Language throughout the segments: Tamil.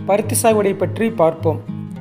பருத்தி சாகுபடி பற்றி பார்ப்போம்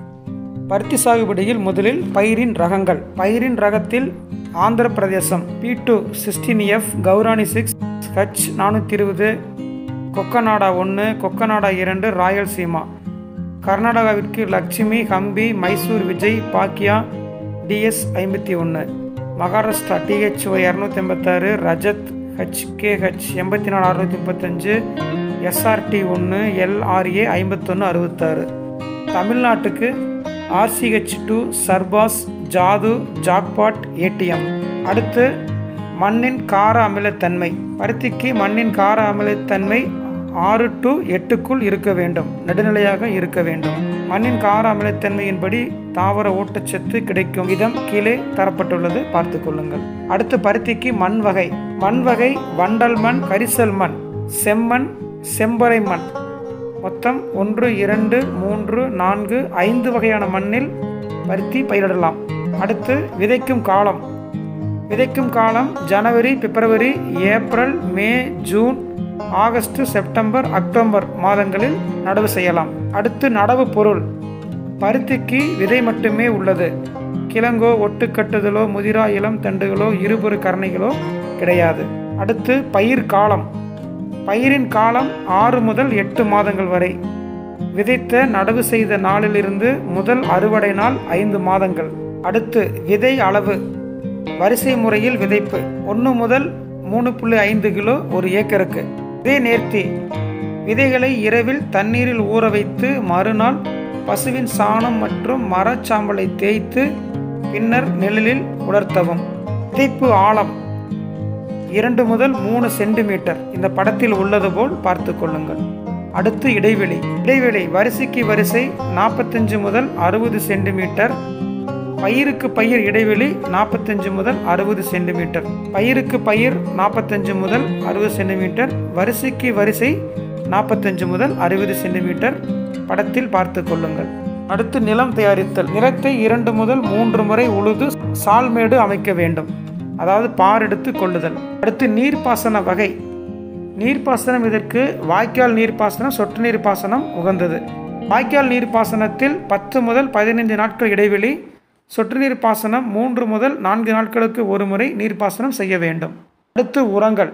பருத்தி சாகுபடியில் முதலில் பயிரின் ரகங்கள் பயிரின் ரகத்தில் Andhra Pradesh B two sixteen F Gaurani six H நானூற்றி இருபது கொக்கநாடா ஒன்று கொக்கநாடா இரண்டு ராயல்சீமா கர்நாடகாவிற்கு லட்சுமி ஹம்பி மைசூர் விஜய் பாக்கியா டிஎஸ் ஐம்பத்தி ஒன்று மகாராஷ்டிரா டிஹெச்ஓ இரநூத்தி எண்பத்தாறு ரஜத் ஹெச்கேஹெச் எண்பத்தி நாலு அறுநூற்றி முப்பத்தஞ்சு எஸ்ஆர்டி ஒன்று எல்ஆர்ஏ ஐம்பத்தொன்று அறுபத்தாறு தமிழ்நாட்டுக்கு RCH two Sarpass Jadoo jackpot ATM அடுத்து மண்ணின் கார அமிலத்தன்மை பருத்திக்கு மண்ணின் கார அமிலத்தன்மை ஆறு டு எட்டுக்குள் இருக்க வேண்டும் நடுநிலையாக இருக்க வேண்டும் மண்ணின் கார அமிலத்தன்மையின்படி தாவர ஊட்டச்சத்து கிடைக்கும் விதம் கீழே தரப்பட்டுள்ளது பார்த்து கொள்ளுங்கள் அடுத்து பருத்திக்கு மண் வகை மண் வகை வண்டல் மண் கரிசல் மண் செம்மண் செம்பறை மண் மொத்தம் ஒன்று இரண்டு மூன்று நான்கு ஐந்து வகையான மண்ணில் பருத்தி பயிரிடலாம் அடுத்து விதைக்கும் காலம் விதைக்கும் காலம் ஜனவரி பிப்ரவரி April May June August September October மாதங்களில் நடவு செய்யலாம் அடுத்து நடவு பொருள் பருத்திக்கு விதை மட்டுமே உள்ளது கிழங்கோ ஒட்டு கட்டுதலோ முதிரா இளம் தண்டுகளோ இருபுறு கரணைகளோ கிடையாது அடுத்து பயிர் காலம் பயிரின் காலம் ஆறு முதல் எட்டு மாதங்கள் வரை விதைத்த நடவு செய்த நாளிலிருந்து முதல் அறுவடை நாள் ஐந்து மாதங்கள் அடுத்து விதை அளவு வரிசை முறையில் விதைப்பு ஒன்று முதல் மூணு புள்ளி ஐந்து கிலோ ஒரு ஏக்கருக்கு விதை நேர்த்தி விதைகளை இரவில் தண்ணீரில் ஊற வைத்து மறுநாள் பசுவின் சாணம் மற்றும் மரச்சாம்பலை தேய்த்து பின்னர் நிழலில் உலர்த்தவும் விதைப்பு ஆழம் இரண்டு முதல் மூணு சென்டிமீட்டர் இந்த படத்தில் உள்ளது போல் பார்த்து கொள்ளுங்கள் அடுத்து இடைவெளி இடைவெளி வரிசைக்கு வரிசை நாற்பத்தஞ்சு முதல் அறுபது சென்டிமீட்டர் பயிருக்கு பயிர் இடைவெளி நாற்பத்தஞ்சு முதல் அறுபது சென்டிமீட்டர் பயிருக்கு பயிர் நாற்பத்தஞ்சு முதல் அறுபது சென்டிமீட்டர் வரிசைக்கு வரிசை நாற்பத்தஞ்சு முதல் அறுபது சென்டிமீட்டர் படத்தில் பார்த்து கொள்ளுங்கள் அடுத்து நிலம் தயாரித்தல் நிலத்தை இரண்டு முதல் மூன்று முறை உழுது சால்மேடு அமைக்க வேண்டும் அதாவது பார் எடுத்து கொள்ளுதல் அடுத்து நீர்ப்பாசன வகை நீர்ப்பாசனம் இதற்கு வாய்க்கால் நீர்ப்பாசனம் சொட்டு நீர் பாசனம் உகந்தது வாய்க்கால் நீர்ப்பாசனத்தில் பத்து முதல் பதினைந்து நாட்கள் இடைவெளி சொட்டு நீர் பாசனம் மூன்று முதல் நான்கு நாட்களுக்கு ஒரு முறை நீர்ப்பாசனம் செய்ய வேண்டும் அடுத்து உரங்கள்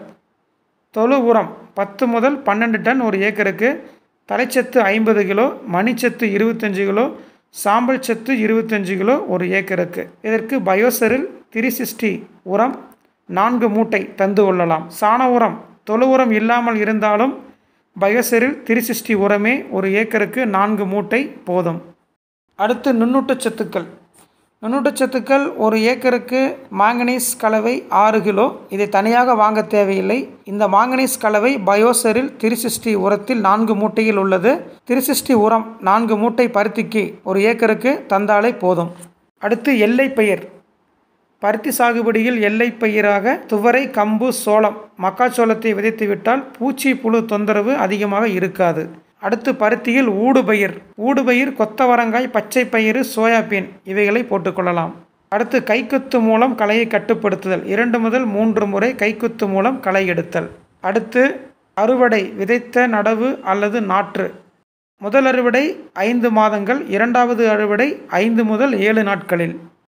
தொழு உரம் பத்து முதல் பன்னெண்டு டன் ஒரு ஏக்கருக்கு தலைச்சத்து ஐம்பது கிலோ மணிச்சத்து இருபத்தஞ்சு கிலோ சாம்பல் சத்து இருபத்தஞ்சு கிலோ ஒரு ஏக்கருக்கு இதற்கு பயோசரில் த்ரீ சிக்ஸ்டி உரம் நான்கு மூட்டை தந்து கொள்ளலாம் சாண உரம் தொழு உரம் இல்லாமல் இருந்தாலும் பயோசரில் த்ரீ சிக்ஸ்டி உரமே ஒரு ஏக்கருக்கு நான்கு மூட்டை போதும் அடுத்து நுண்ணூட்டச்சத்துக்கள் நுண்ணூட்டச்சத்துக்கள் ஒரு ஏக்கருக்கு மாங்கனீஸ் கலவை ஆறு கிலோ இதை தனியாக வாங்க தேவையில்லை இந்த மாங்கனீஸ் கலவை பயோசரில் திரிசிஷ்டி உரத்தில் நான்கு மூட்டையில் உள்ளது திரிசிஷ்டி உரம் நான்கு மூட்டை பருத்திக்கு ஒரு ஏக்கருக்கு தந்தாலே போதும் அடுத்து எல்லை பயிர் பருத்தி சாகுபடியில் எல்லை பயிராக துவரை கம்பு சோளம் மக்காச்சோளத்தை விதைத்துவிட்டால் பூச்சி புழு தொந்தரவு அதிகமாக இருக்காது அடுத்து பருத்தியில் ஊடுபயிர் ஊடுபயிர் கொத்தவரங்காய் பச்சை பயிறு சோயாபீன் இவைகளை போட்டுக்கொள்ளலாம் அடுத்து கைக்குத்து மூலம் களையை கட்டுப்படுத்துதல் இரண்டு முதல் மூன்று முறை கைக்குத்து மூலம் களை எடுத்தல் அடுத்து அறுவடை விதைத்த நடவு அல்லது நாற்று முதல் அறுவடை ஐந்து மாதங்கள் இரண்டாவது அறுவடை ஐந்து முதல் ஏழு நாட்களில்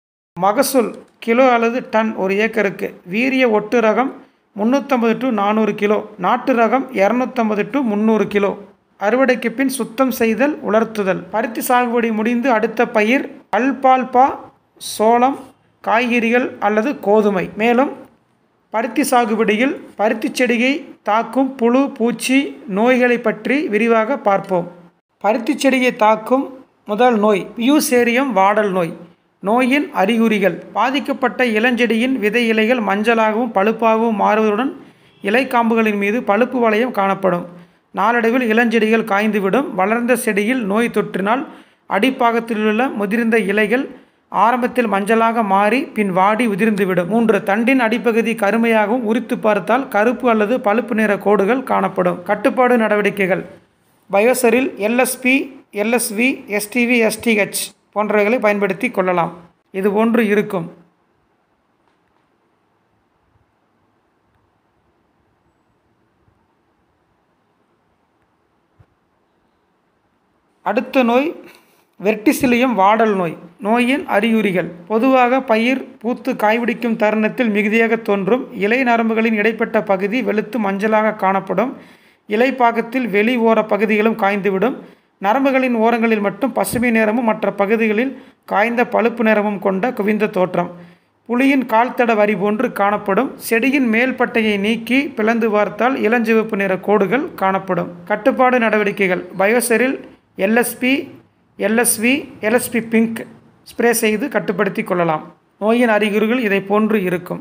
மகசூல் கிலோ அல்லது டன் ஒரு ஏக்கருக்கு வீரிய ஒட்டு ரகம் முந்நூற்றம்பது டு நானூறு கிலோ நாட்டு ரகம் இரநூத்தம்பது டு முந்நூறு கிலோ அறுவடைக்கு பின் சுத்தம் செய்தல் உலர்த்துதல் பருத்தி சாகுபடி முடிந்து அடுத்த பயிர் அல்பால்பா சோளம் காய்கறிகள் அல்லது கோதுமை மேலும் பருத்தி சாகுபடியில் பருத்தி செடியை தாக்கும் புழு பூச்சி நோய்களை பற்றி விரிவாக பார்ப்போம் பருத்தி செடியை தாக்கும் முதல் நோய் பியூசேரியம் வாடல் நோய் நோயின் அறிகுறிகள் பாதிக்கப்பட்ட இளஞ்செடியின் விதை இலைகள் மஞ்சளாகவும் பழுப்பாகவும் மாறுவதுடன் இலைக்காம்புகளின் மீது பழுப்பு வளையம் காணப்படும் நாளடைவில் இளஞ்செடிகள் காய்ந்துவிடும் வளர்ந்த செடியில் நோய் தொற்றினால் அடிப்பாகத்திலுள்ள முதிர்ந்த இலைகள் ஆரம்பத்தில் மஞ்சளாக மாறி பின் வாடி உதிர்ந்துவிடும் மூன்று தண்டின் அடிப்பகுதி கருமையாகவும் உரித்து பார்த்தால் கருப்பு அல்லது பழுப்பு நிற கோடுகள் காணப்படும் கட்டுப்பாடு நடவடிக்கைகள் பயோசரில் எல்எஸ்பி எல்எஸ்வி எஸ்டிவி எஸ்டிஹெச் போன்றவைகளை பயன்படுத்தி கொள்ளலாம் இது போன்று இருக்கும் அடுத்த நோய் வெர்டிசிலியம் வாடல் நோய் நோயின் அறிகுறிகள் பொதுவாக பயிர் பூத்து காய்பிடிக்கும் தருணத்தில் மிகுதியாக தோன்றும் இலை நரம்புகளின் இடைப்பட்ட பகுதி வெளுத்து மஞ்சளாக காணப்படும் இலை பாகத்தில் வெளி ஓர பகுதிகளும் காய்ந்துவிடும் நரம்புகளின் ஓரங்களில் மட்டும் பசுமை நிறமும் மற்ற பகுதிகளில் காய்ந்த பழுப்பு நிறமும் கொண்ட குவிந்த தோற்றம் புலியின் கால்தட வரி போன்று காணப்படும் செடியின் மேல் பட்டையை நீக்கி பிளந்து பார்த்தால் இளஞ்சிவப்பு நிற கோடுகள் காணப்படும் கட்டுப்பாடு நடவடிக்கைகள் பயோசரில் LSP LSV LSP pink spray செய்து கட்டுப்படுத்தி கொள்ளலாம் நோயின் அறிகுறிகள் இதை போன்று இருக்கும்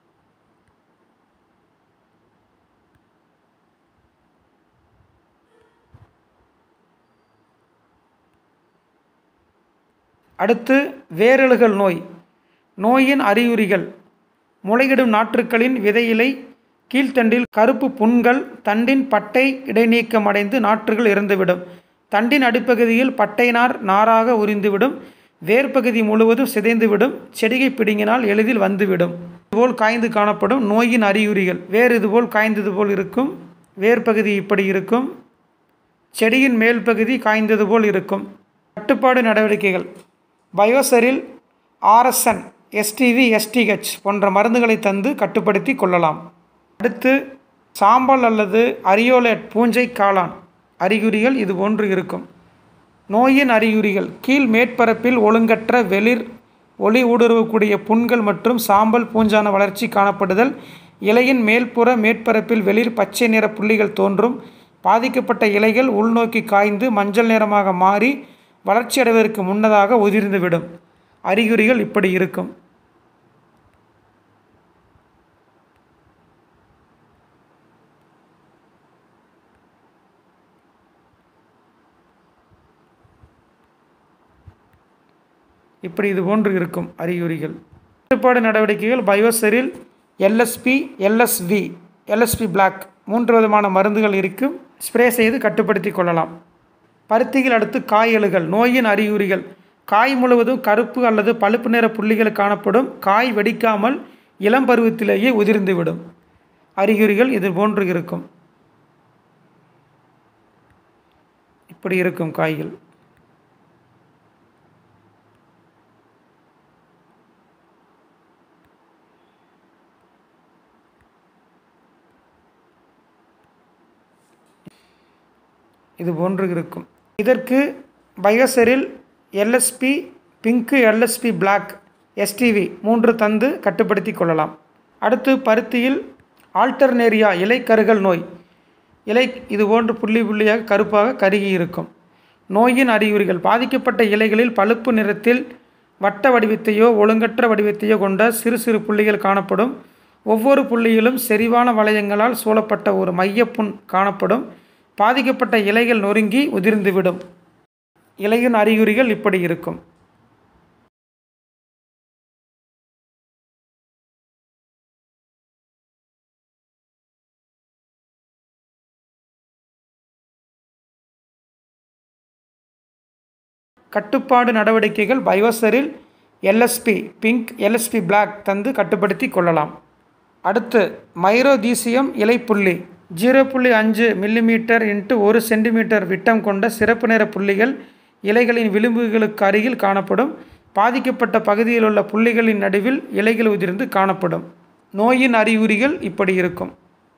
அடுத்து வேரழுகல் நோய் நோயின் அறிகுறிகள் முளையிடும் நாற்றுக்களின் விதையிலை கீழ்த்தண்டில் கருப்பு புண்கள் தண்டின் பட்டை இடைநீக்கம் அடைந்து நாற்றுகள் இறந்துவிடும் தண்டின் அடிப்பகுதியில் பட்டை நார் நாராக உறிந்துவிடும் வேர்ப்பகுதி முழுவதும் சிதைந்துவிடும் செடிகை பிடுங்கினால் எளிதில் வந்துவிடும் இதுபோல் காய்ந்து காணப்படும் நோயின் அறிகுறிகள் வேர் இதுபோல் காய்ந்தது போல் இருக்கும் வேர்ப்பகுதி இப்படி இருக்கும் செடியின் மேல் பகுதி காய்ந்தது போல் இருக்கும் கட்டுப்பாடு நடவடிக்கைகள் பயோசரில் ஆர்எஸ்என் எஸ்டிவி எஸ்டிஹெச் போன்ற மருந்துகளை தந்து கட்டுப்படுத்தி கொள்ளலாம் அடுத்து சாம்பல் அல்லது அரியோலேட் பூஞ்சை காளான் அறிகுறிகள் இது போன்று இருக்கும் நோயின் அறிகுறிகள் கீழ் மேற்பரப்பில் ஒழுங்கற்ற வெளிர் ஒளி ஊடுருவக்கூடிய புண்கள் மற்றும் சாம்பல் பூஞ்சான வளர்ச்சி காணப்படுதல் இலையின் மேல்புற மேற்பரப்பில் வெளிர் பச்சை நிற புள்ளிகள் தோன்றும் பாதிக்கப்பட்ட இலைகள் உள்நோக்கி காய்ந்து மஞ்சள் நிறமாக மாறி வளர்ச்சி அடைவதற்கு முன்னதாக உதிர்ந்துவிடும் அறிகுறிகள் இப்படி இருக்கும் இப்படி இது போன்று இருக்கும் அறிகுறிகள் கட்டுப்பாடு நடவடிக்கைகள் பயோசரில் எல்எஸ்பி எல்எஸ்வி எல்எஸ்பி பிளாக் மூன்று விதமான மருந்துகள் இருக்கும் ஸ்ப்ரே செய்து கட்டுப்படுத்தி கொள்ளலாம் பருத்திகள் அடுத்து காயலுகள் நோயின் அறிகுறிகள் காய் முழுவதும் கருப்பு அல்லது பழுப்பு நிற புள்ளிகள் காணப்படும் காய் வெடிக்காமல் இளம் பருவத்திலேயே உதிர்ந்துவிடும் அறிகுறிகள் இது போன்று இருக்கும் இப்படி இருக்கும் காய்கள் இது போன்று இருக்கும் இதற்கு பயோசரில் LSP pink LSP black STV மூன்று தந்து கட்டுப்படுத்தி கொள்ளலாம் அடுத்து பருத்தியில் ஆல்டர்னேரியா இலைக்கருகல் நோய் இலை இது போன்று புள்ளி புள்ளியாக கருப்பாக கருகி இருக்கும் நோயின் அறிகுறிகள் பாதிக்கப்பட்ட இலைகளில் பழுப்பு நிறத்தில் வட்ட வடிவத்தையோ ஒழுங்கற்ற வடிவத்தையோ கொண்ட சிறு சிறு புள்ளிகள் காணப்படும் ஒவ்வொரு புள்ளியிலும் செறிவான வளையங்களால் சூழப்பட்ட ஒரு மையப்புண் காணப்படும் பாதிக்கப்பட்ட இலைகள் நொறுங்கி உதிர்ந்துவிடும் இலையின் அறிகுறிகள் இப்படி இருக்கும் கட்டுப்பாடு நடவடிக்கைகள் பயோசரில் எல்எஸ்பி பிங்க் எல்எஸ்பி பிளாக் தந்து கட்டுப்படுத்தி கொள்ளலாம் அடுத்து மைரோதீசியம் இலைப்புள்ளி ஜீரோ புள்ளி அஞ்சு மில்லிமீட்டர் இன்ட்டு ஒரு சென்டிமீட்டர் விட்டம் கொண்ட சிறப்பு நிற புள்ளிகள் இலைகளின் விளிம்புகளுக்கு அருகில் காணப்படும் பாதிக்கப்பட்ட பகுதியில் உள்ள புள்ளிகளின் நடுவில் இலைகள் உதிர்ந்து காணப்படும் நோயின் அறிகுறிகள் இப்படி இருக்கும்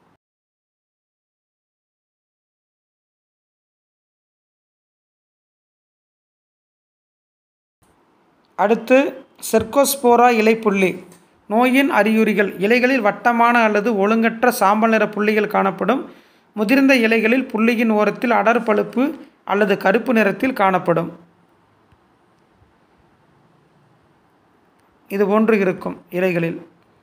அடுத்து செர்கோஸ்போரா இலைப்புள்ளி நோயின் அறிகுறிகள் இலைகளில் வட்டமான அல்லது ஒழுங்கற்ற சாம்பல் நிற புள்ளிகள் காணப்படும் முதிர்ந்த இலைகளில் புள்ளியின் ஓரத்தில் அடர் பழுப்பு அல்லது கருப்பு நிறத்தில் காணப்படும் இது போன்று இருக்கும் இலைகளில்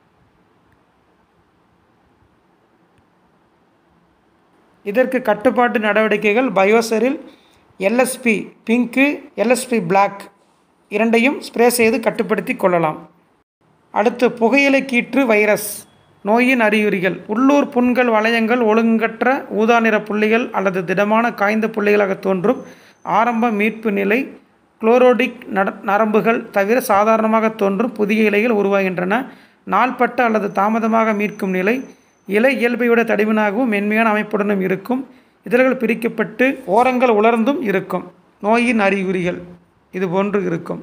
இதற்கு கட்டுப்பாட்டு நடவடிக்கைகள் பயோசரில் எல்எஸ்பி பிங்க்கு எல்எஸ்பி பிளாக் இரண்டையும் ஸ்ப்ரே செய்து கட்டுப்படுத்தி கொள்ளலாம் அடுத்து புகையிலை கீற்று வைரஸ் நோயின் அறிகுறிகள் உள்ளூர் புண்கள் வளையங்கள் ஒழுங்கற்ற ஊதா நிற புள்ளிகள் அல்லது திடமான காய்ந்த புள்ளிகளாக தோன்றும் ஆரம்ப மீட்பு நிலை குளோரோடிக் நட நரம்புகள் தவிர சாதாரணமாக தோன்றும் புதிய இலைகள் உருவாகின்றன நாள்பட்ட அல்லது தாமதமாக மீட்கும் நிலை இலை இயல்பை விட தடிமனாகவும் மென்மையான அமைப்புடனும் இருக்கும் இதழ்கள் பிரிக்கப்பட்டு ஓரங்கள் உலர்ந்தும் இருக்கும் நோயின் அறிகுறிகள் இது போன்று இருக்கும்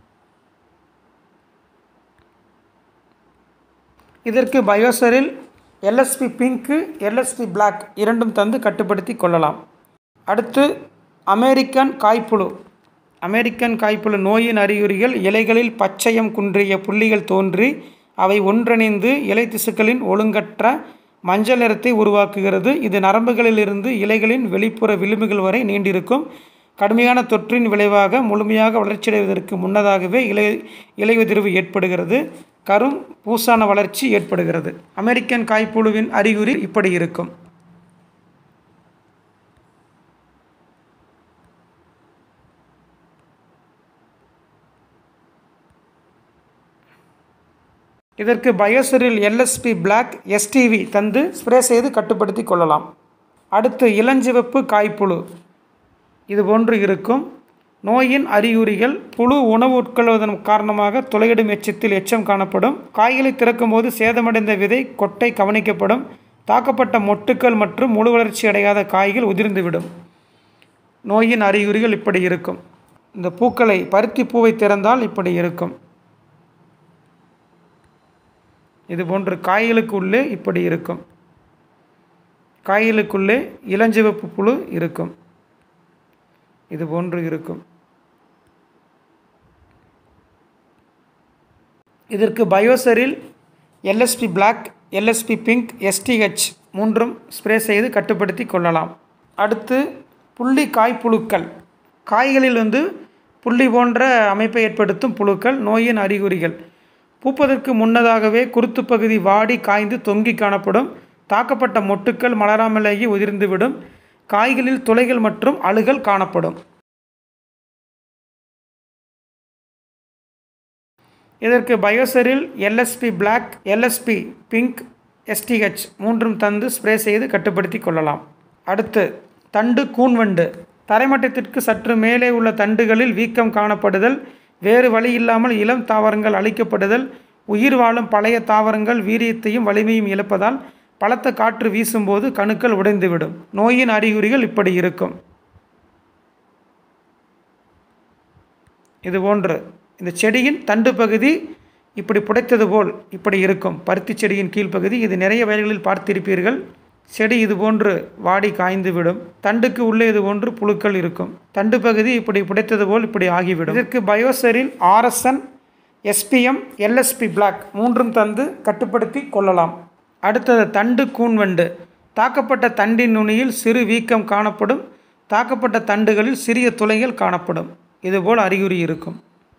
இதற்கு பயோசரில் எல்எஸ்பி பிங்க்கு எல்எஸ்பி பிளாக் இரண்டும் தந்து கட்டுப்படுத்தி கொள்ளலாம் அடுத்து அமெரிக்கன் காய்ப்புழு அமெரிக்கன் காய்ப்புழு நோயின் அறிகுறிகள் இலைகளில் பச்சையம் குன்றிய புள்ளிகள் தோன்றி அவை ஒன்றிணைந்து இலை திசுக்களின் ஒழுங்கற்ற மஞ்சள் நிறத்தை உருவாக்குகிறது இது நரம்புகளிலிருந்து இலைகளின் வெளிப்புற விளிம்புகள் வரை நீண்டிருக்கும் கடுமையான தொற்றின் விளைவாக முழுமையாக வளர்ச்சியடைவதற்கு முன்னதாகவே இலை இலையுதிர்வு ஏற்படுகிறது கரும் பூசான வளர்ச்சி ஏற்படுகிறது அமெரிக்கன் காய்ப்புழுவின் அறிகுறி இப்படி இருக்கும் இதற்கு பயோசரில் எல்எஸ்பி பிளாக் எஸ்டிவி தந்து ஸ்ப்ரே செய்து கட்டுப்படுத்தி கொள்ளலாம் அடுத்து இளஞ்சிவப்பு காய்ப்புழு இது போன்று இருக்கும் நோயின் அறிகுறிகள் புழு உணவு உட்கொள்வதன் காரணமாக துளையிடும் எச்சத்தில் எச்சம் காணப்படும் காய்களை திறக்கும்போது சேதமடைந்த விதை கொட்டை கவனிக்கப்படும் தாக்கப்பட்ட மொட்டுக்கள் மற்றும் முழு வளர்ச்சி அடையாத காய்கள் உதிர்ந்துவிடும் நோயின் அறிகுறிகள் இப்படி இருக்கும் இந்த பூக்களை பருத்தி பூவை திறந்தால் இப்படி இருக்கும் இது போன்று காய்களுக்கு உள்ளே இப்படி இருக்கும் காய்களுக்குள்ளே இளஞ்சிவப்பு புழு இருக்கும் இது போன்று இருக்கும் இதற்கு பயோசரில் LSP black LSP pink STH மூன்றும் ஸ்ப்ரே செய்து கட்டுப்படுத்தி கொள்ளலாம் அடுத்து புள்ளி காய்ப்புழுக்கள் காய்களில் வந்து புள்ளி போன்ற அமைப்பை ஏற்படுத்தும் புழுக்கள் நோயின் அறிகுறிகள் பூப்பதற்கு முன்னதாகவே குருத்து பகுதி வாடி காய்ந்து தொங்கி காணப்படும் தாக்கப்பட்ட மொட்டுக்கள் மலராமலேயே உதிர்ந்துவிடும் காய்களில் துளைகள் மற்றும் அழுகல் காணப்படும் இதற்கு பயோசரில் LSP black LSP pink STH மூன்றும் தந்து ஸ்ப்ரே செய்து கட்டுப்படுத்தி கொள்ளலாம் அடுத்து தண்டு கூன்வண்டு தரைமட்டத்திற்கு சற்று மேலே உள்ள தண்டுகளில் வீக்கம் காணப்படுதல் வேறு வழி இல்லாமல் இளம் தாவரங்கள் அழிக்கப்படுதல் உயிர் வாழும் பழைய தாவரங்கள் வீரியத்தையும் வலிமையும் இழப்பதால் பலத்த காற்று வீசும்போது கணுக்கள் உடைந்துவிடும் நோயின் அறிகுறிகள் இப்படி இருக்கும் இது போன்று இந்த செடியின் தண்டு பகுதி இப்படி புடைத்தது போல் இப்படி இருக்கும் பருத்தி செடியின் கீழ்ப்பகுதி இது நிறைய வயல்களில் பார்த்திருப்பீர்கள் செடி இது போன்று வாடி காய்ந்து விடும் தண்டுக்கு உள்ளே இது போன்று புழுக்கள் இருக்கும் தண்டு பகுதி இப்படி புடைத்தது போல் இப்படி ஆகிவிடும் இதற்கு பயோசரில் ஆர்எஸ்என் எஸ்பிஎம் எல்எஸ்பி பிளாக் மூன்றும் தந்து கட்டுப்படுத்தி கொள்ளலாம் அடுத்தது தண்டு கூன்வண்டு தாக்கப்பட்ட தண்டின் நுனியில் சிறு வீக்கம் காணப்படும் தாக்கப்பட்ட தண்டுகளில் சிறிய துளைகள் காணப்படும் இதுபோல் அறிகுறி இருக்கும்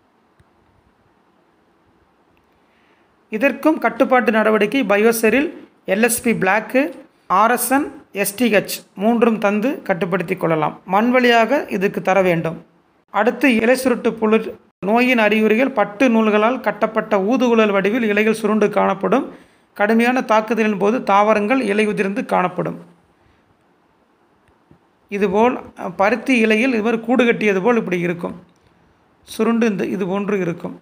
இதற்கும் கட்டுப்பாட்டு நடவடிக்கை பயோசரில் எல்எஸ்பி பிளாக்கு ஆர்எஸ்என் எஸ்டிஹெச் மூன்றும் தந்து கட்டுப்படுத்தி கொள்ளலாம் மண் வழியாக இதுக்கு தர வேண்டும் அடுத்து இலை சுருட்டு புழு நோயின் அறிகுறிகள் பட்டு நூல்களால் கட்டப்பட்ட ஊதுகுழல் வடிவில் இலைகள் சுருண்டு காணப்படும் கடுமையான தாக்குதலின் போது தாவரங்கள் இலை உதிர்ந்து காணப்படும் இதுபோல் பருத்தி இலையில் இவர் கூடு கட்டியது போல் இப்படி இருக்கும் சுருண்டு இந்த இது போன்று இருக்கும்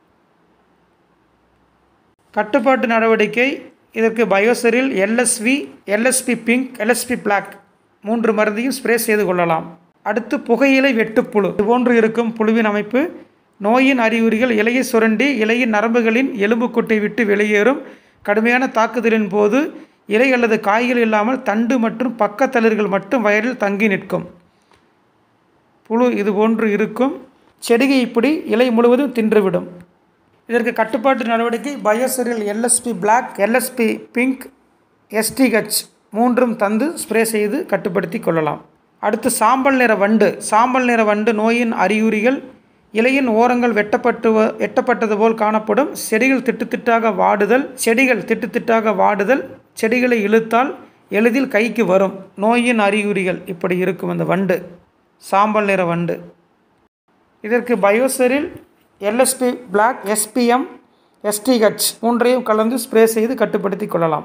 கட்டுப்பாட்டு நடவடிக்கை இதற்கு பயோசரில் LSV LSP pink LSP black மூன்று மருந்தையும் ஸ்ப்ரே செய்து கொள்ளலாம் அடுத்து புகையிலை வெட்டுப்புழு இதுபோன்று இருக்கும் புழுவின் அமைப்பு நோயின் அறிகுறிகள் இலையை சுரண்டி இலையின் நரம்புகளின் எலும்புக்கூட்டை விட்டு வெளியேறும் கடுமையான தாக்குதலின் போது இலை அல்லது காய்கள் இல்லாமல் தண்டு மற்றும் பக்கத்தளிர்கள் மட்டும் வயலில் தங்கி நிற்கும் புழு இது போன்று இருக்கும் செடிகை இப்படி இலை முழுவதும் தின்றுவிடும் இதற்கு கட்டுப்பாட்டு நடவடிக்கை பயோசரில் LSP black LSP pink STH மூன்றும் தந்து ஸ்ப்ரே செய்து கட்டுப்படுத்தி கொள்ளலாம் அடுத்து சாம்பல் நிற வண்டு சாம்பல் நிற வண்டு நோயின் அறிகுறிகள் இலையின் ஓரங்கள் வெட்டப்பட்டு வெட்டப்பட்டது போல் காணப்படும் செடிகள் திட்டுத்திட்டாக வாடுதல் செடிகள் திட்டுத்திட்டாக வாடுதல் செடிகளை இழுத்தால் எளிதில் கைக்கு வரும் நோயின் அறிகுறிகள் இப்படி இருக்கும் அந்த வண்டு சாம்பல் நிற வண்டு இதற்கு பயோசரில் எல்எஸ்பி பிளாக் எஸ்பிஎம் எஸ்டிஹெச் மூன்றையும் கலந்து ஸ்ப்ரே செய்து கட்டுப்படுத்தி கொள்ளலாம்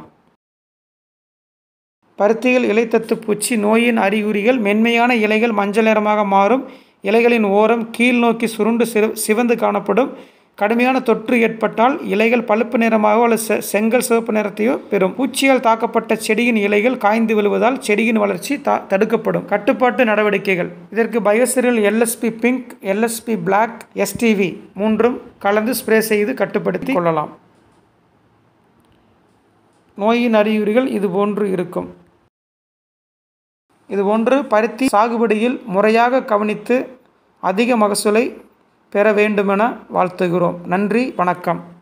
பருத்தியில் இலைத்தத்து பூச்சி நோயின் அறிகுறிகள் மென்மையான இலைகள் மஞ்சள் நிறமாக மாறும் இலைகளின் ஓரம் கீழ் நோக்கி சுருண்டு சிறு சிவந்து காணப்படும் கடுமையான தொற்று ஏற்பட்டால் இலைகள் பழுப்பு நிறமாகவோ அல்லது செ செங்கல் சிவப்பு நிறத்தையோ பெறும் பூச்சியால் தாக்கப்பட்ட செடியின் இலைகள் காய்ந்து விழுவதால் செடியின் வளர்ச்சி தா தடுக்கப்படும் கட்டுப்பாட்டு நடவடிக்கைகள் இதற்கு பயோசிரியல் LSP pink LSP black STV மூன்றும் கலந்து ஸ்ப்ரே செய்து கட்டுப்படுத்தி கொள்ளலாம் நோயின் அறிகுறிகள் இதுபோன்று இருக்கும் இதுபோன்று பருத்தி சாகுபடியில் முறையாக கவனித்து அதிக மகசூலை பெற வேண்டுமென வாழ்த்துகிறோம் நன்றி வணக்கம்